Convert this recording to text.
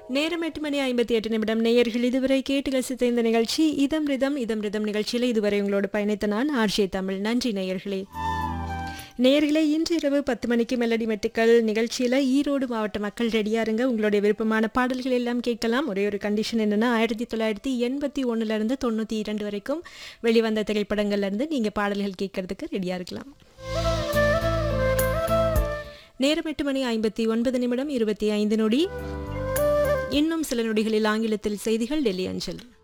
நேரம் எட்டு மணி ஐம்பத்தி எட்டு நிமிடம் நேயர்கள் இதுவரை கேட்டு ரசித்த இந்த நிகழ்ச்சி இதம் ரிதம் இதம் ரிதம் நிகழ்ச்சியில் இதுவரை உங்களோடு பயணித்த நான் ஆர்ஜே தமிழ் நன்றி நேயர்களே நேயர்களே இன்று இரவு பத்து மணிக்கு மெலடி மெட்டுக்கள் நிகழ்ச்சியில் ஈரோடு மாவட்ட மக்கள் ரெடியா இருங்க உங்களுடைய விருப்பமான பாடல்கள் எல்லாம் கேட்கலாம் ஒரே ஒரு கண்டிஷன் என்னன்னா ஆயிரத்தி தொள்ளாயிரத்தி எண்பத்தி ஒன்றுலேருந்து தொண்ணூற்றி இரண்டு வரைக்கும் வெளிவந்த திரைப்படங்கள்ல இருந்து நீங்கள் பாடல்கள் கேட்கறதுக்கு ரெடியாக இருக்கலாம் நேரம் எட்டு மணி ஐம்பத்தி ஒன்பது நிமிடம் இருபத்தி ஐந்து நொடி இன்னும் சில நொடிகளில் ஆங்கிலத்தில் செய்திகள் டெல்லி அஞ்சல்